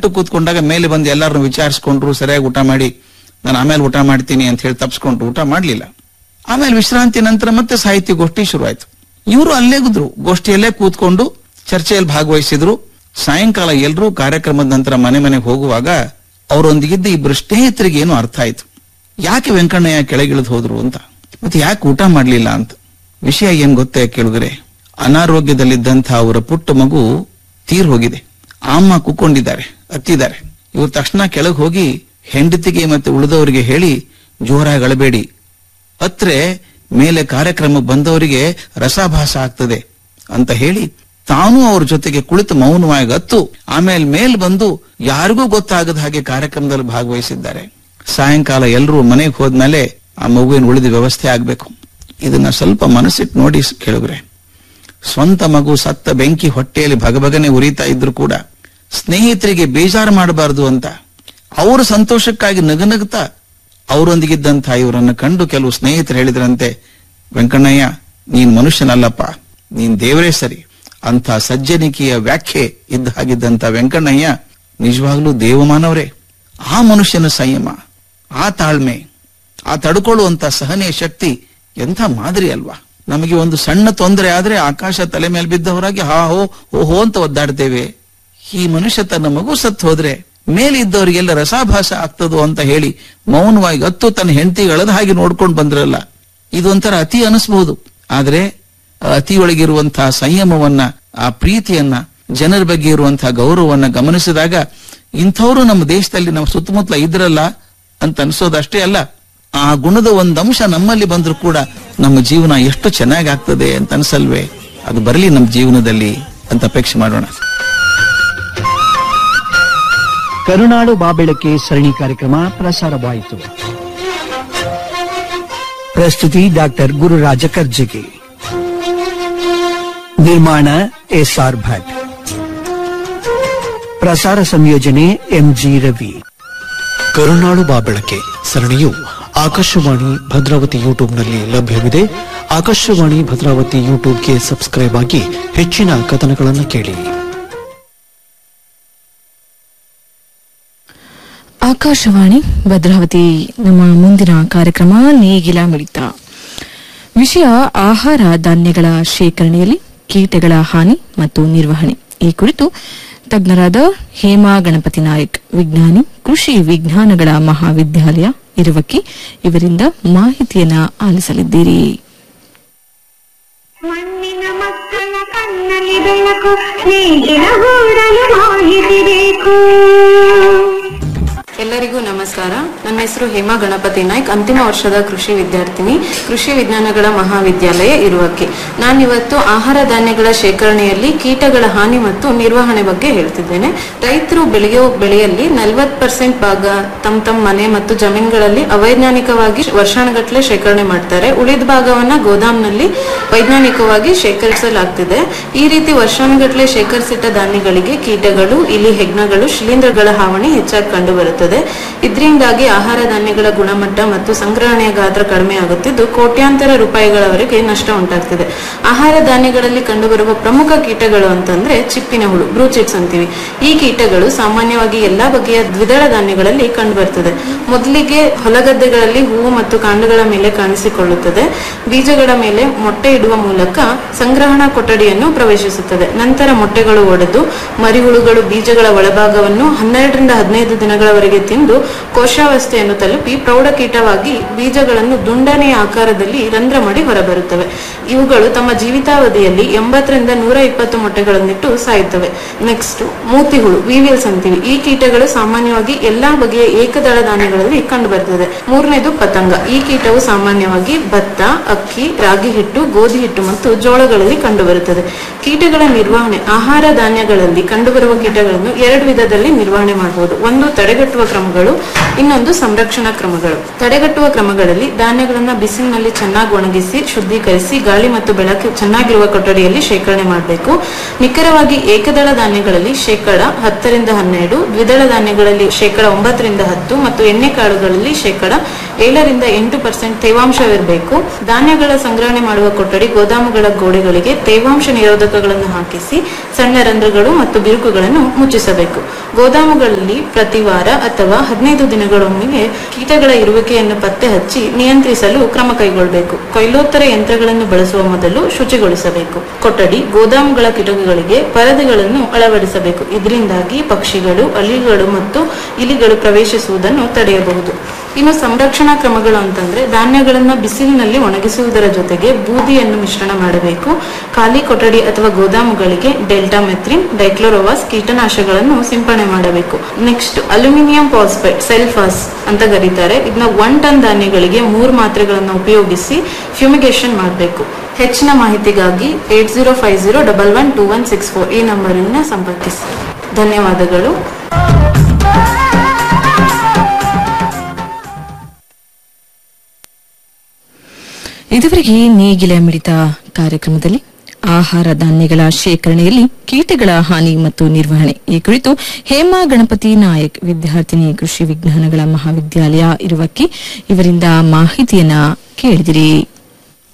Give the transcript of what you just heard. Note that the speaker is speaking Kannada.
ಊಟ ಕೂತ್ಕೊಂಡಾಗ ಮೇಲೆ ಬಂದು ಎಲ್ಲರನ್ನು ವಿಚಾರಿಸ್ಕೊಂಡ್ರು ಸರಿಯಾಗಿ ಊಟ ಮಾಡಿ ನಾನು ಆಮೇಲೆ ಊಟ ಮಾಡ್ತೀನಿ ಅಂತ ಹೇಳಿ ತಪ್ಸ್ಕೊಂಡ್ರು ಊಟ ಮಾಡ್ಲಿಲ್ಲ ಆಮೇಲೆ ವಿಶ್ರಾಂತಿ ನಂತರ ಮತ್ತೆ ಸಾಹಿತ್ಯ ಗೋಷ್ಠಿ ಶುರುವಾಯ್ತು ಇವರು ಅಲ್ಲೇ ಗುದ್ರು ಗೋಷ್ಠಿಯಲ್ಲೇ ಕೂತ್ಕೊಂಡು ಚರ್ಚೆಯಲ್ಲಿ ಭಾಗವಹಿಸಿದ್ರು ಸಾಯಂಕಾಲ ಎಲ್ಲರೂ ಕಾರ್ಯಕ್ರಮದ ನಂತರ ಮನೆ ಮನೆಗೆ ಹೋಗುವಾಗ ಅವರೊಂದಿಗಿದ್ದ ಇಬ್ಬರು ಸ್ನೇಹಿತರಿಗೆ ಏನು ಅರ್ಥ ಆಯ್ತು ಯಾಕೆ ವೆಂಕಣ್ಣಯ್ಯ ಕೆಳಗಿಳಿದು ಹೋದ್ರು ಅಂತ ಮತ್ತೆ ಯಾಕೆ ಊಟ ಮಾಡ್ಲಿಲ್ಲ ಅಂತ ವಿಷಯ ಏನ್ ಗೊತ್ತೇ ಕೇಳಿದ್ರೆ ಅನಾರೋಗ್ಯದಲ್ಲಿದ್ದಂಥ ಅವರ ಪುಟ್ಟ ಮಗು ತೀರ್ ಹೋಗಿದೆ ಅಮ್ಮ ಕುಕ್ಕೊಂಡಿದ್ದಾರೆ ಅತ್ತಿದ್ದಾರೆ ಇವರು ತಕ್ಷಣ ಕೆಳಗೆ ಹೋಗಿ ಹೆಂಡತಿಗೆ ಮತ್ತೆ ಉಳಿದವರಿಗೆ ಹೇಳಿ ಜೋರಾಗಿ ಅಳಬೇಡಿ ಅತ್ರೆ ಮೇಲೆ ಕಾರ್ಯಕ್ರಮ ಬಂದವರಿಗೆ ರಸಾಭಾಸ ಆಗ್ತದೆ ಅಂತ ಹೇಳಿ ತಾನೂ ಅವ್ರ ಜೊತೆಗೆ ಕುಳಿತು ಮೌನವಾಗಿ ಅತ್ತು ಆಮೇಲೆ ಮೇಲ್ ಬಂದು ಯಾರಿಗೂ ಗೊತ್ತಾಗದ ಹಾಗೆ ಕಾರ್ಯಕ್ರಮದಲ್ಲಿ ಭಾಗವಹಿಸಿದ್ದಾರೆ ಸಾಯಂಕಾಲ ಎಲ್ಲರೂ ಮನೆಗೆ ಹೋದ್ಮೇಲೆ ಆ ಮಗುವಿನ ಉಳಿದ ವ್ಯವಸ್ಥೆ ಆಗ್ಬೇಕು ಇದನ್ನ ಸ್ವಲ್ಪ ಮನಸ್ಸಿಟ್ಟು ನೋಡಿ ಕೇಳಿದ್ರೆ ಸ್ವಂತ ಮಗು ಸತ್ತ ಬೆಂಕಿ ಹೊಟ್ಟೆಯಲ್ಲಿ ಭಗಭಗನೆ ಉರಿತಾ ಇದ್ರು ಕೂಡ ಸ್ನೇಹಿತರಿಗೆ ಬೇಜಾರು ಮಾಡಬಾರದು ಅಂತ ಅವರ ಸಂತೋಷಕ್ಕಾಗಿ ನಗನಗ್ತಾ ಅವರೊಂದಿಗಿದ್ದಂಥ ಇವರನ್ನು ಕಂಡು ಕೆಲವು ಸ್ನೇಹಿತರು ಹೇಳಿದ್ರಂತೆ ವೆಂಕಣ್ಣಯ್ಯ ನೀನ್ ಮನುಷ್ಯನಲ್ಲಪ್ಪ ನೀನ್ ದೇವರೇ ಸರಿ ಅಂತ ಸಜ್ಜನಿಕೆಯ ವ್ಯಾಖ್ಯೆ ಇದ್ದ ಹಾಗಿದ್ದಂತ ವೆಂಕಣ್ಣಯ್ಯ ನಿಜವಾಗ್ಲೂ ದೇವಮಾನವರೇ ಆ ಮನುಷ್ಯನ ಸಂಯಮ ಆ ತಾಳ್ಮೆ ಆ ತಡ್ಕೊಳ್ಳುವಂತ ಸಹನೆಯ ಶಕ್ತಿ ಎಂಥ ಮಾದರಿ ಅಲ್ವಾ ನಮಗೆ ಒಂದು ಸಣ್ಣ ತೊಂದರೆ ಆದ್ರೆ ಆಕಾಶ ತಲೆ ಮೇಲೆ ಬಿದ್ದವರಾಗಿ ಹಾ ಹೋ ಹೋ ಹೋ ಅಂತ ಒದ್ದಾಡ್ತೇವೆ ಈ ಮನುಷ್ಯ ತನ್ನ ಮಗು ಸತ್ತು ಹೋದ್ರೆ ಮೇಲಿದ್ದವರಿಗೆಲ್ಲ ರಸಾಭಾಸ ಆಗ್ತದೋ ಅಂತ ಹೇಳಿ ಮೌನವಾಗಿ ಅತ್ತು ತನ್ನ ಹೆಂಡತಿಗೆ ಅಳದ ಹಾಗೆ ನೋಡ್ಕೊಂಡು ಬಂದ್ರಲ್ಲ ಇದೊಂಥರ ಅತಿ ಅನಿಸ್ಬಹುದು ಆದ್ರೆ ಆ ಅತಿಯೊಳಗಿರುವಂತಹ ಸಂಯಮವನ್ನ ಆ ಪ್ರೀತಿಯನ್ನ ಜನರ ಬಗ್ಗೆ ಇರುವಂತಹ ಗೌರವವನ್ನ ಗಮನಿಸಿದಾಗ ಇಂಥವ್ರು ನಮ್ಮ ದೇಶದಲ್ಲಿ ನಮ್ಮ ಸುತ್ತಮುತ್ತಲ ಇದ್ರಲ್ಲ ಅಂತ ಅನ್ಸೋದಷ್ಟೇ ಅಲ್ಲ ಆ ಗುಣದ ಒಂದಂಶ ನಮ್ಮಲ್ಲಿ ಬಂದ್ರೂ ಕೂಡ ನಮ್ಮ ಜೀವನ ಎಷ್ಟು ಚೆನ್ನಾಗಿ ಆಗ್ತದೆ ಅಂತ ಅನ್ಸಲ್ವೇ ಅದು ಬರಲಿ ನಮ್ಮ ಜೀವನದಲ್ಲಿ ಅಂತ ಅಪೇಕ್ಷೆ ಮಾಡೋಣ ಕರುನಾಡು ಬಾಬೆಳಕೆ ಸರಣಿ ಕಾರ್ಯಕ್ರಮ ಪ್ರಸಾರವಾಯಿತು ಪ್ರಸ್ತುತಿ ಡಾಕ್ಟರ್ ಗುರುರಾಜ ಕರ್ಜಿಗೆ ನಿರ್ಮಾಣ ಎಸ್ಆರ್ ಭಟ್ ಪ್ರಸಾರ ಸಂಯೋಜನೆ ಎಂಜಿ ರವಿ ಕರುನಾಳು ಬಾಬೆಳಕೆ ಸರಣಿಯು ಆಕಾಶವಾಣಿ ಭದ್ರಾವತಿ ಯೂಟ್ಯೂಬ್ನಲ್ಲಿ ಲಭ್ಯವಿದೆ ಆಕಾಶವಾಣಿ ಭದ್ರಾವತಿ ಯೂಟ್ಯೂಬ್ಗೆ ಸಬ್ಸ್ಕ್ರೈಬ್ ಆಗಿ ಹೆಚ್ಚಿನ ಕಥನಗಳನ್ನು ಕೇಳಿ ಆಕಾಶವಾಣಿ ಭದ್ರಾವತಿ ನಮ್ಮ ಮುಂದಿನ ಕಾರ್ಯಕ್ರಮ ನೇಗಿಲ ಮಿಡಿತ ವಿಷಯ ಆಹಾರ ಧಾನ್ಯಗಳ ಶೇಖರಣೆಯಲ್ಲಿ ಕೀಟಗಳ ಹಾನಿ ಮತ್ತು ನಿರ್ವಹಣೆ ಈ ಕುರಿತು ತಜ್ಞರಾದ ಹೇಮಾ ಗಣಪತಿ ನಾಯಕ್ ವಿಜ್ಞಾನಿ ಕೃಷಿ ವಿಜ್ಞಾನಗಳ ಮಹಾವಿದ್ಯಾಲಯ ಇರುವಕ್ಕೆ ಇವರಿಂದ ಮಾಹಿತಿಯನ್ನ ಆಲಿಸಲಿದ್ದೀರಿ ಮಣ್ಣಿನ ಮಕ್ಕಳ ಕಣ್ಣಲ್ಲಿ ಬೆಳಕು ನೇಗಿಲ ಹೂಡಲು ಮಾಹಿತಿ ಬೇಕು ಎಲ್ಲರಿಗೂ ನಮಸ್ಕಾರ ನನ್ನ ಹೆಸರು ಹೇಮಾ ಗಣಪತಿ ನಾಯ್ಕ್ ಅಂತಿಮ ವರ್ಷದ ಕೃಷಿ ವಿದ್ಯಾರ್ಥಿನಿ ಕೃಷಿ ವಿಜ್ಞಾನಗಳ ಮಹಾವಿದ್ಯಾಲಯ ಇರುವಕ್ಕೆ ನಾನಿವತ್ತು ಆಹಾರ ಧಾನ್ಯಗಳ ಶೇಖರಣೆಯಲ್ಲಿ ಕೀಟಗಳ ಹಾನಿ ಮತ್ತು ನಿರ್ವಹಣೆ ಬಗ್ಗೆ ಹೇಳ್ತಿದ್ದೇನೆ ರೈತರು ಬೆಳೆಯೋ ಬೆಳೆಯಲ್ಲಿ ನಲವತ್ತು ಪರ್ಸೆಂಟ್ ಭಾಗ ತಮ್ಮ ತಮ್ಮ ಮನೆ ಮತ್ತು ಜಮೀನುಗಳಲ್ಲಿ ಅವೈಜ್ಞಾನಿಕವಾಗಿ ವರ್ಷಾನುಗಟ್ಟಲೆ ಶೇಖರಣೆ ಮಾಡ್ತಾರೆ ಉಳಿದ ಭಾಗವನ್ನ ಗೋದಾಮ್ನಲ್ಲಿ ವೈಜ್ಞಾನಿಕವಾಗಿ ಶೇಖರಿಸಲಾಗ್ತಿದೆ ಈ ರೀತಿ ವರ್ಷಾನುಗಟ್ಟಲೆ ಶೇಖರಿಸಿಟ್ಟ ಧಾನ್ಯಗಳಿಗೆ ಕೀಟಗಳು ಇಲಿ ಹೆಗ್ಣಗಳು ಶಿಲೀಂಧ್ರಗಳ ಹಾವಳಿ ಹೆಚ್ಚಾಗಿ ಕಂಡು ಬರುತ್ತದೆ ಇದರಿಂದಾಗಿ ಆಹಾರ ಧಾನ್ಯಗಳ ಗುಣಮಟ್ಟ ಮತ್ತು ಸಂಗ್ರಹಣೆಯ ಗಾತ್ರ ಕಡಿಮೆ ಆಗುತ್ತಿದ್ದು ಕೋಟ್ಯಾಂತರ ರೂಪಾಯಿಗಳವರೆಗೆ ನಷ್ಟ ಉಂಟಾಗ್ತಿದೆ ಆಹಾರ ಧಾನ್ಯಗಳಲ್ಲಿ ಕಂಡುಬರುವ ಪ್ರಮುಖ ಕೀಟಗಳು ಅಂತಂದ್ರೆ ಚಿಪ್ಪಿನ ಹುಳು ಬ್ರೂಚಿಟ್ಸ್ ಅಂತೀವಿ ಈ ಕೀಟಗಳು ಸಾಮಾನ್ಯವಾಗಿ ಎಲ್ಲಾ ಬಗೆಯ ದ್ವಿದಳ ಧಾನ್ಯಗಳಲ್ಲಿ ಕಂಡುಬರ್ತದೆ ಮೊದಲಿಗೆ ಹೊಲಗದ್ದೆಗಳಲ್ಲಿ ಹೂವು ಮತ್ತು ಕಾಂಡಗಳ ಮೇಲೆ ಕಾಣಿಸಿಕೊಳ್ಳುತ್ತದೆ ಬೀಜಗಳ ಮೇಲೆ ಮೊಟ್ಟೆ ಇಡುವ ಮೂಲಕ ಸಂಗ್ರಹಣಾ ಕೊಠಡಿಯನ್ನು ಪ್ರವೇಶಿಸುತ್ತದೆ ನಂತರ ಮೊಟ್ಟೆಗಳು ಒಡೆದು ಮರಿಹುಳುಗಳು ಬೀಜಗಳ ಒಳಭಾಗವನ್ನು ಹನ್ನೆರಡರಿಂದ ಹದಿನೈದು ದಿನಗಳವರೆಗೆ ತಿಂದು ಕೋಶಾವಸ್ಥೆಯನ್ನು ತಲುಪಿ ಪ್ರೌಢಕೀಟವಾಗಿ ಬೀಜಗಳನ್ನು ದುಂಡನೆಯ ಆಕಾರದಲ್ಲಿ ರಂಧ್ರ ಮಾಡಿ ಹೊರಬರುತ್ತವೆ ಇವುಗಳು ತಮ್ಮ ಜೀವಿತಾವಧಿಯಲ್ಲಿ ಎಂಬತ್ತರಿಂದ ನೂರ ಇಪ್ಪತ್ತು ಮೊಟ್ಟೆಗಳನ್ನಿಟ್ಟು ಸಾಯುತ್ತವೆ ನೆಕ್ಸ್ಟ್ ಮೂತಿಹುಳು ವಿವಿಲ್ಸ್ ಅಂತೀವಿ ಈ ಕೀಟಗಳು ಸಾಮಾನ್ಯವಾಗಿ ಎಲ್ಲಾ ಬಗೆಯ ಏಕದಳ ಧಾನ್ಯಗಳಲ್ಲಿ ಕಂಡುಬರ್ತದೆ ಮೂರನೇದು ಪತಂಗ ಈ ಕೀಟವು ಸಾಮಾನ್ಯವಾಗಿ ಭತ್ತ ಅಕ್ಕಿ ರಾಗಿ ಹಿಟ್ಟು ಗೋಧಿ ಹಿಟ್ಟು ಮತ್ತು ಜೋಳಗಳಲ್ಲಿ ಕಂಡುಬರುತ್ತದೆ ಕೀಟಗಳ ನಿರ್ವಹಣೆ ಆಹಾರ ಧಾನ್ಯಗಳಲ್ಲಿ ಕಂಡುಬರುವ ಕೀಟಗಳನ್ನು ಎರಡು ವಿಧದಲ್ಲಿ ನಿರ್ವಹಣೆ ಮಾಡಬಹುದು ಒಂದು ತಡೆಗಟ್ಟುವ ಕ್ರಮಗಳು ಇನ್ನೊಂದು ಸಂರಕ್ಷಣಾ ಕ್ರಮಗಳು ತಡೆಗಟ್ಟುವ ಕ್ರಮಗಳಲ್ಲಿ ಧಾನ್ಯಗಳನ್ನ ಬಿಸಿಲಿನಲ್ಲಿ ಚೆನ್ನಾಗಿ ಒಣಗಿಸಿ ಶುದ್ಧೀಕರಿಸಿ ಗಾಳಿ ಮತ್ತು ಬೆಳಕು ಚೆನ್ನಾಗಿರುವ ಕೊಠಡಿಯಲ್ಲಿ ಶೇಖರಣೆ ಮಾಡಬೇಕು ನಿಖರವಾಗಿ ಏಕದಳ ಧಾನ್ಯಗಳಲ್ಲಿ ಶೇಕಡ ಹತ್ತರಿಂದ ಹನ್ನೆರಡು ದ್ವಿದಳ ಧಾನ್ಯಗಳಲ್ಲಿ ಶೇಕಡ ಒಂಬತ್ತರಿಂದ ಹತ್ತು ಮತ್ತು ಎಣ್ಣೆ ಕಾಳುಗಳಲ್ಲಿ ಶೇಕಡ ಏಳರಿಂದ ಎಂಟು ಪರ್ಸೆಂಟ್ ತೇವಾಂಶವಿರಬೇಕು ಧಾನ್ಯಗಳ ಸಂಗ್ರಹಣೆ ಮಾಡುವ ಕೊಠಡಿ ಗೋದಾಮುಗಳ ಗೋಡೆಗಳಿಗೆ ತೇವಾಂಶ ನಿರೋಧಕಗಳನ್ನು ಹಾಕಿಸಿ ಸಣ್ಣ ರಂಧ್ರಗಳು ಮತ್ತು ಬಿರುಕುಗಳನ್ನು ಮುಚ್ಚಿಸಬೇಕು ಗೋದಾಮುಗಳಲ್ಲಿ ಪ್ರತಿ ವಾರ ಅಥವಾ ಹದಿನೈದು ದಿನಗಳೊಮ್ಮೆಗೆ ಕೀಟಗಳ ಇರುವಿಕೆಯನ್ನು ಪತ್ತೆ ಹಚ್ಚಿ ನಿಯಂತ್ರಿಸಲು ಕ್ರಮ ಕೈಗೊಳ್ಳಬೇಕು ಕೊಯ್ಲೋತ್ತರ ಯಂತ್ರಗಳನ್ನು ಬಳಸುವ ಮೊದಲು ಶುಚಿಗೊಳಿಸಬೇಕು ಕೊಠಡಿ ಗೋದಾಮುಗಳ ಕಿಟಕಿಗಳಿಗೆ ಪರದೆಗಳನ್ನು ಅಳವಡಿಸಬೇಕು ಇದರಿಂದಾಗಿ ಪಕ್ಷಿಗಳು ಅಲಿಗಳು ಮತ್ತು ಇಲಿಗಳು ಪ್ರವೇಶಿಸುವುದನ್ನು ತಡೆಯಬಹುದು ಇನ್ನು ಸಂರಕ್ಷಣಾ ಕ್ರಮಗಳು ಅಂತಂದ್ರೆ ಧಾನ್ಯಗಳನ್ನ ಬಿಸಿಲಿನಲ್ಲಿ ಒಣಗಿಸುವುದರ ಜೊತೆಗೆ ಬೂದಿಯನ್ನು ಮಿಶ್ರಣ ಮಾಡಬೇಕು ಖಾಲಿ ಕೊಠಡಿ ಅಥವಾ ಗೋದಾಮುಗಳಿಗೆ ಡೆಲ್ಟಾ ಮೆಥ್ರಿನ್ ಡೈಕ್ಲೋರೋವಾಸ್ ಕೀಟನಾಶಕಗಳನ್ನು ಸಿಂಪಡಣೆ ಮಾಡಬೇಕು ನೆಕ್ಸ್ಟ್ ಅಲ್ಯೂಮಿನಿಯಂ ಪಾಸ್ಪೇಟ್ ಸೆಲ್ಫಾಸ್ ಅಂತ ಕರೀತಾರೆ ಇದನ್ನ ಒನ್ ಟನ್ ಧಾನ್ಯಗಳಿಗೆ ಮೂರು ಮಾತ್ರೆಗಳನ್ನು ಉಪಯೋಗಿಸಿ ಫ್ಯೂಮಿಗೇಷನ್ ಮಾಡಬೇಕು ಹೆಚ್ಚಿನ ಮಾಹಿತಿಗಾಗಿ eight zero five zero double one two one six four ಈ ನಂಬರನ್ನು ಸಂಪರ್ಕಿಸಿ ಧನ್ಯವಾದಗಳು ಇದುವರೆಗೆ ನೇಗಿಲ ಮಿಡಿತ ಕಾರ್ಯಕ್ರಮದಲ್ಲಿ ಆಹಾರ ಧಾನ್ಯಗಳ ಶೇಖರಣೆಯಲ್ಲಿ ಕೀಟಗಳ ಹಾನಿ ಮತ್ತು ನಿರ್ವಹಣೆ ಈ ಕುರಿತು ಹೇಮಾ ಗಣಪತಿ ನಾಯಕ್ ವಿದ್ಯಾರ್ಥಿನಿ ಕೃಷಿ ವಿಜ್ಞಾನಗಳ ಮಹಾವಿದ್ಯಾಲಯ ಇರುವಕ್ಕೆ ಇವರಿಂದ ಮಾಹಿತಿಯನ್ನ ಕೇಳಿದಿರಿ